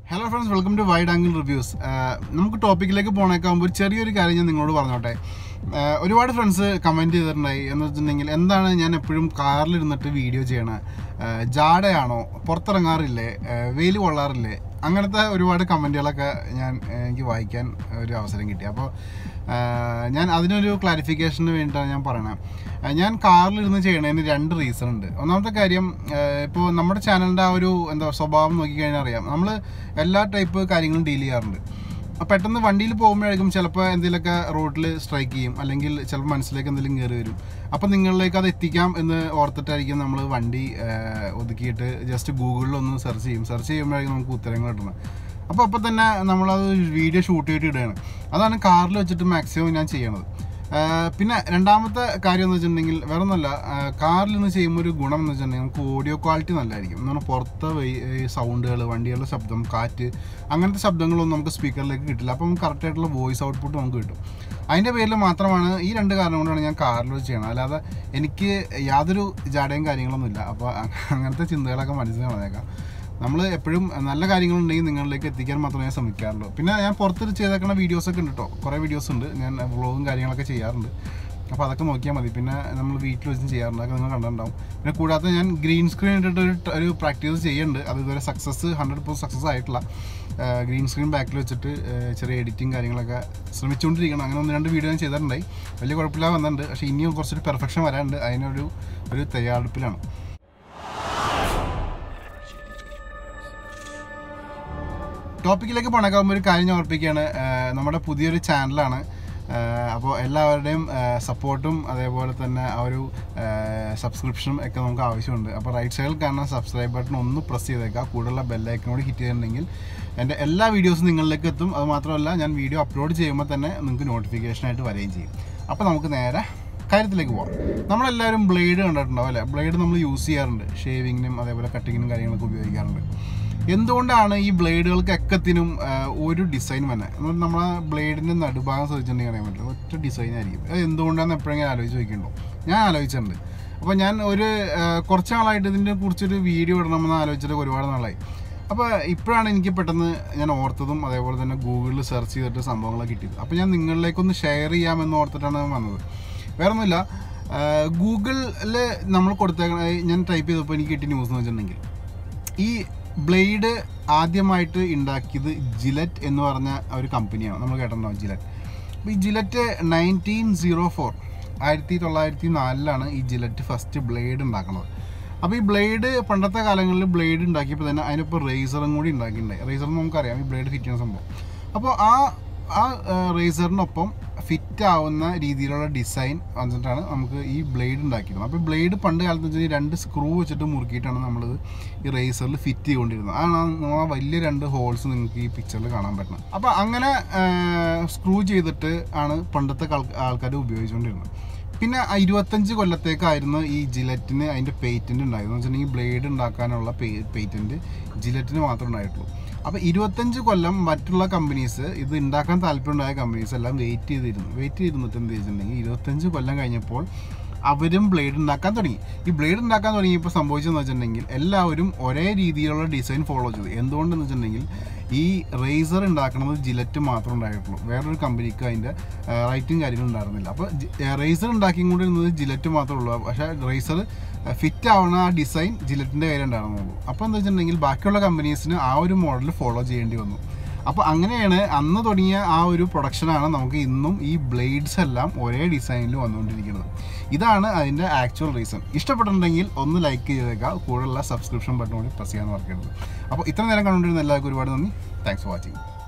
hello friends welcome to wide angle reviews നമുക്ക് ടോപ്പിക്കിലേക്ക് പോണേക്കാകുമ്പോൾ ഒരു ചെറിയൊരു കാര്യം ഞാൻ നിങ്ങളോട് പറഞ്ഞോട്ടെ ആഹ് ഒരുപാട് ഫ്രണ്ട്സ് കമൻറ്റ് ചെയ്തിട്ടുണ്ടായി എന്ന് വെച്ചിട്ടുണ്ടെങ്കിൽ എന്താണ് ഞാൻ എപ്പോഴും കാറിലിരുന്നിട്ട് വീഡിയോ ചെയ്യണത് ആഹ് ജാടയാണോ പുറത്തിറങ്ങാറില്ലേ ആഹ് വെയിൽ കൊള്ളാറില്ലേ അങ്ങനത്തെ ഒരുപാട് കമൻറ്റുകളൊക്കെ ഞാൻ ആഹ് എനിക്ക് വായിക്കാൻ ഒരു അവസരം കിട്ടി അപ്പോൾ ആഹ് ഞാൻ അതിനൊരു ക്ലാരിഫിക്കേഷന് വേണ്ടിയിട്ടാണ് ഞാൻ പറയണത് ആഹ് ഞാൻ കാറിലിരുന്ന് ചെയ്യണതിന് രണ്ട് റീസൺ ഉണ്ട് ഒന്നാമത്തെ കാര്യം ഇപ്പോൾ നമ്മുടെ ചാനലിൻ്റെ ആ ഒരു എന്താ സ്വഭാവം നോക്കിക്കഴിഞ്ഞാൽ അറിയാം നമ്മൾ എല്ലാ ടൈപ്പ് കാര്യങ്ങളും ഡീൽ ചെയ്യാറുണ്ട് അപ്പോൾ പെട്ടെന്ന് വണ്ടിയിൽ പോകുമ്പോഴായിരിക്കും ചിലപ്പോൾ എന്തെങ്കിലുമൊക്കെ റോഡിൽ സ്ട്രൈക്ക് ചെയ്യും അല്ലെങ്കിൽ ചിലപ്പോൾ മനസ്സിലേക്ക് എന്തെങ്കിലും കയറി വരും അപ്പോൾ നിങ്ങളിലേക്ക് അത് എത്തിക്കാം എന്ന് ഓർത്തിട്ടായിരിക്കും നമ്മൾ വണ്ടി ആഹ് ഒതുക്കിയിട്ട് ജസ്റ്റ് ഗൂഗിളിൽ ഒന്ന് സെർച്ച് ചെയ്യും സെർച്ച് ചെയ്യുമ്പോഴായിരിക്കും നമുക്ക് ഉത്തരങ്ങൾ കിട്ടുന്നത് അപ്പോൾ അപ്പോൾ തന്നെ നമ്മളത് വീഡിയോ ഷൂട്ട് ചെയ്തിട്ട് ഇടുകയാണ് അതാണ് കാറിൽ വെച്ചിട്ട് മാക്സിമം ഞാൻ ചെയ്യണത് ആഹ് പിന്നെ രണ്ടാമത്തെ കാര്യം എന്ന് വെച്ചിട്ടുണ്ടെങ്കിൽ വേറെ ഒന്നുമല്ല കാറിൽ നിന്ന് ചെയ്യുമ്പോൾ ഒരു ഗുണം എന്ന് വെച്ചിട്ടുണ്ടെങ്കിൽ നമുക്ക് ഓഡിയോ ക്വാളിറ്റി നല്ലതായിരിക്കും എന്ന് പറഞ്ഞാൽ പുറത്തെ സൗണ്ടുകൾ വണ്ടികളുടെ ശബ്ദം കാറ്റ് അങ്ങനത്തെ ശബ്ദങ്ങളൊന്നും നമുക്ക് സ്പീക്കറിലേക്ക് കിട്ടില്ല അപ്പം കറക്റ്റ് ആയിട്ടുള്ള വോയിസ് ഔട്ട്പുട്ട് നമുക്ക് കിട്ടും അതിൻ്റെ പേരിൽ മാത്രമാണ് ഈ രണ്ട് കാരണം കൊണ്ടാണ് ഞാൻ കാറിൽ വെച്ച് ചെയ്യണത് അല്ലാതെ എനിക്ക് യാതൊരു ജാടയും കാര്യങ്ങളൊന്നുമില്ല അപ്പോൾ അങ്ങനത്തെ ചിന്തകളൊക്കെ മനസ്സിൽ വന്നേക്കാം നമ്മൾ എപ്പോഴും നല്ല കാര്യങ്ങളുണ്ടെങ്കിൽ നിങ്ങളിലേക്ക് എത്തിക്കാൻ മാത്രമേ ഞാൻ ശ്രമിക്കാറുള്ളൂ പിന്നെ ഞാൻ പുറത്ത് ചെയ്തേക്കുന്ന വീഡിയോസൊക്കെ ഉണ്ട് കേട്ടോ കുറേ വീഡിയോസ് ഉണ്ട് ഞാൻ വ്ളോഗും കാര്യങ്ങളൊക്കെ ചെയ്യാറുണ്ട് അപ്പോൾ അതൊക്കെ നോക്കിയാൽ മതി പിന്നെ നമ്മൾ വീട്ടിൽ വെച്ചും ചെയ്യാറുണ്ട് അതൊക്കെ നിങ്ങൾ കണ്ടിട്ടുണ്ടാവും പിന്നെ കൂടാതെ ഞാൻ ഗ്രീൻ സ്ക്രീൻ ഇട്ടിട്ട് ഒരു ഒരു പ്രാക്ടീസ് ചെയ്യുന്നുണ്ട് അത് ഇതുവരെ സക്സസ് ഹൺഡ്രഡ് പെർസെൻറ്റ് സക്സസ് ആയിട്ടില്ല ഗ്രീൻ സ്ക്രീൻ ബാക്കിൽ വെച്ചിട്ട് ഏഹ് ചെറിയ എഡിറ്റിങ് കാര്യങ്ങളൊക്കെ ശ്രമിച്ചുകൊണ്ടിരിക്കണം അങ്ങനെ ഒന്ന് രണ്ട് വീഡിയോ ഞാൻ ചെയ്തിട്ടുണ്ടായി വലിയ കുഴപ്പമില്ലാതെ വന്നിട്ടുണ്ട് പക്ഷേ ഇനിയും കുറച്ചൊരു പെർഫെക്ഷൻ വരാനുണ്ട് അതിനൊരു ഒരു തയ്യാറെടുപ്പിലാണ് ടോപ്പിക്കിലേക്ക് പണക്കാകുമ്പോൾ ഒരു കാര്യം ഞാൻ ഓർപ്പിക്കുകയാണ് ആഹ് നമ്മുടെ പുതിയൊരു ചാനലാണ് അപ്പോൾ എല്ലാവരുടെയും സപ്പോർട്ടും അതേപോലെ തന്നെ ആ ഒരു സബ്സ്ക്രിപ്ഷനും ഒക്കെ നമുക്ക് ആവശ്യമുണ്ട് അപ്പോൾ റൈറ്റ് സൈഡിൽ കാണുന്ന സബ്സ്ക്രൈബ് ബട്ടൺ ഒന്ന് പ്രസ് ചെയ്തേക്കുക കൂടുതലുള്ള ബെല്ലൈക്കനോട് ഹിറ്റ് ചെയ്തിട്ടുണ്ടെങ്കിൽ എൻ്റെ എല്ലാ വീഡിയോസും നിങ്ങളിലേക്ക് എത്തും അത് മാത്രമല്ല ഞാൻ വീഡിയോ അപ്ലോഡ് ചെയ്യുമ്പോൾ തന്നെ നിങ്ങൾക്ക് നോട്ടിഫിക്കേഷനായിട്ട് വരികയും ചെയ്യും അപ്പോൾ നമുക്ക് നേരെ കാര്യത്തിലേക്ക് പോകാം നമ്മളെല്ലാവരും ബ്ലേഡ് കണ്ടിട്ടുണ്ടാവും അല്ലേ ബ്ലേഡ് നമ്മൾ യൂസ് ചെയ്യാറുണ്ട് ഷേവിങ്ങിനും അതേപോലെ കട്ടിങ്ങിനും കാര്യങ്ങളൊക്കെ ഉപയോഗിക്കാറുണ്ട് എന്തുകൊണ്ടാണ് ഈ ബ്ലേഡുകൾക്ക് എക്കത്തിനും ആ, ഒരു ഡിസൈൻ തന്നെ നമ്മളെ ബ്ലേഡിൻ്റെ നടുഭാഗം ശ്രദ്ധിച്ചിട്ടുണ്ടെങ്കിൽ അറിയാൻ പറ്റില്ല ഒറ്റ ഡിസൈൻ ആയിരിക്കും അത് എന്തുകൊണ്ടാണെന്ന് എപ്പോഴെങ്കിലും ആലോചിച്ച് നോക്കിയിട്ടുണ്ടോ ഞാൻ ആലോചിച്ചിട്ടുണ്ട് അപ്പോൾ ഞാൻ ഒരു ആ, കുറച്ച് നാളായിട്ട് ഇതിനെ കുറിച്ചൊരു വീഡിയോ ഇടണമെന്ന് ആലോചിച്ചിട്ട് ഒരുപാട് നാളായി അപ്പോൾ ഇപ്പോഴാണ് എനിക്ക് പെട്ടെന്ന് ഞാൻ ഓർത്തതും അതേപോലെ തന്നെ ഗൂഗിളിൽ സെർച്ച് ചെയ്തിട്ട് സംഭവങ്ങളൊക്കെ കിട്ടിയത് അപ്പോൾ ഞാൻ നിങ്ങളിലേക്കൊന്ന് ഷെയർ ചെയ്യാമെന്ന് ഓർത്തിട്ടാണ് ഞാൻ വന്നത് വേറെ ഒന്നുമില്ല ഗൂഗിളിൽ നമ്മൾ കൊടുത്തേക്കണ ഞാൻ ടൈപ്പ് ചെയ്തപ്പോൾ എനിക്ക് കിട്ടിയ ന്യൂസ് എന്ന് വെച്ചിട്ടുണ്ടെങ്കിൽ ഈ ബ്ലേഡ് ആദ്യമായിട്ട് ഉണ്ടാക്കിയത് ജിലറ്റ് എന്ന് പറഞ്ഞ ഒരു കമ്പനിയാണ് നമ്മൾ കേട്ടിട്ടുണ്ടാവും ജിലറ്റ് അപ്പോൾ ഈ ജിലറ്റ് നയൻറ്റീൻ സീറോ ഫോർ ആയിരത്തി തൊള്ളായിരത്തി നാലിലാണ് ഈ ജിലറ്റ് ഫസ്റ്റ് ബ്ലേഡ് ഉണ്ടാക്കുന്നത് അപ്പോൾ ഈ ബ്ലേഡ് പണ്ടത്തെ കാലങ്ങളിൽ ബ്ലേഡ് ഉണ്ടാക്കിയപ്പോൾ തന്നെ അതിനിപ്പോൾ റേസറും കൂടി ഉണ്ടാക്കിയിട്ടുണ്ടായി റേസർ നമുക്കറിയാം ഈ ബ്ലേഡ് ഫിറ്റ് ചെയ്യുന്ന സംഭവം അപ്പോൾ ആ ആ റേസറിനൊപ്പം ഫിറ്റ് ആവുന്ന രീതിയിലുള്ള ഡിസൈൻ വന്നിട്ടാണ് നമുക്ക് ഈ ബ്ലേഡ് ഉണ്ടാക്കിയിരുന്നത് അപ്പോൾ ബ്ലേഡ് പണ്ട് കാലത്ത് വെച്ചാൽ രണ്ട് സ്ക്രൂ വെച്ചിട്ട് മുറുക്കിയിട്ടാണ് നമ്മളിത് ഈ റേസറിൽ ഫിറ്റ് ചെയ്തുകൊണ്ടിരുന്നത് അതാണ് ആ വലിയ രണ്ട് ഹോൾസ് നിങ്ങൾക്ക് ഈ പിക്ചറിൽ കാണാൻ പറ്റുന്നത് അപ്പോൾ അങ്ങനെ സ്ക്രൂ ചെയ്തിട്ട് ആണ് പണ്ടത്തെ ആൾക്കാർ ഉപയോഗിച്ചുകൊണ്ടിരുന്നത് പിന്നെ ആ ഇരുപത്തഞ്ച് കൊല്ലത്തേക്കായിരുന്നു ഈ ജിലറ്റിന് അതിൻ്റെ പേറ്റൻറ്റ് ഉണ്ടായിരുന്നു എന്ന് വെച്ചിട്ടുണ്ടെങ്കിൽ ബ്ലേഡ് ഉണ്ടാക്കാനുള്ള പേറ്റൻറ്റ് ജിലറ്റിന് മാത്രമേ ഉണ്ടായിട്ടുള്ളൂ അപ്പോൾ ഇരുപത്തഞ്ച് കൊല്ലം മറ്റുള്ള കമ്പനീസ് ഇത് ഉണ്ടാക്കാൻ താല്പര്യമുണ്ടായ കമ്പനീസ് എല്ലാം വെയിറ്റ് ചെയ്തിരുന്നു വെയിറ്റ് ചെയ്തിരുന്നിട്ട് എന്ത് ചെയ്തിട്ടുണ്ടെങ്കിൽ ഇരുപത്തഞ്ച് കൊല്ലം കഴിഞ്ഞപ്പോൾ അവരും ബ്ലേഡ് ഉണ്ടാക്കാൻ തുടങ്ങി ഈ ബ്ലേഡ് ഉണ്ടാക്കാൻ തുടങ്ങിയപ്പോൾ സംഭവിച്ചതെന്ന് വെച്ചിട്ടുണ്ടെങ്കിൽ എല്ലാവരും ഒരേ രീതിയിലുള്ള ഡിസൈൻ ഫോളോ ചെയ്തു എന്തുകൊണ്ടെന്ന് വെച്ചിട്ടുണ്ടെങ്കിൽ ഈ റേസർ ഉണ്ടാക്കുന്നത് ജിലറ്റ് മാത്രമേ ഉണ്ടായിട്ടുള്ളൂ വേറൊരു കമ്പനിക്ക് അതിൻ്റെ റൈറ്റും കാര്യങ്ങളും ഉണ്ടായിരുന്നില്ല അപ്പോൾ റേസർ ഉണ്ടാക്കിക്കൊണ്ടിരുന്നത് ജിലറ്റ് മാത്രമേ ഉള്ളൂ പക്ഷേ റേസർ ഫിറ്റ് ആവുന്ന ആ ഡിസൈൻ ജിലറ്റിൻ്റെ കയ്യിൽ ഉണ്ടായിരുന്നുള്ളൂ അപ്പോൾ എന്താ വെച്ചിട്ടുണ്ടെങ്കിൽ ബാക്കിയുള്ള കമ്പനീസിന് ആ ഒരു മോഡൽ ഫോളോ ചെയ്യേണ്ടി വന്നു അപ്പോൾ അങ്ങനെയാണ് അന്ന് തുടങ്ങിയ ആ ഒരു പ്രൊഡക്ഷനാണ് നമുക്ക് ഇന്നും ഈ ബ്ലേഡ്സ് എല്ലാം ഒരേ ഡിസൈനിൽ വന്നുകൊണ്ടിരിക്കുന്നത് ഇതാണ് അതിൻ്റെ ആക്ച്വൽ റീസൺ ഇഷ്ടപ്പെട്ടിട്ടുണ്ടെങ്കിൽ ഒന്ന് ലൈക്ക് ചെയ്തേക്കാം കൂടെയുള്ള സബ്സ്ക്രിപ്ഷൻ ബട്ടൺ കൂടി പ്രസ് ചെയ്യാൻ മറക്കരുത് അപ്പോൾ ഇത്ര നേരം കണ്ടുകൊണ്ടിരുന്ന എല്ലാവർക്കും ഒരുപാട് നന്ദി താങ്ക്സ് ഫോർ വാച്ചിങ്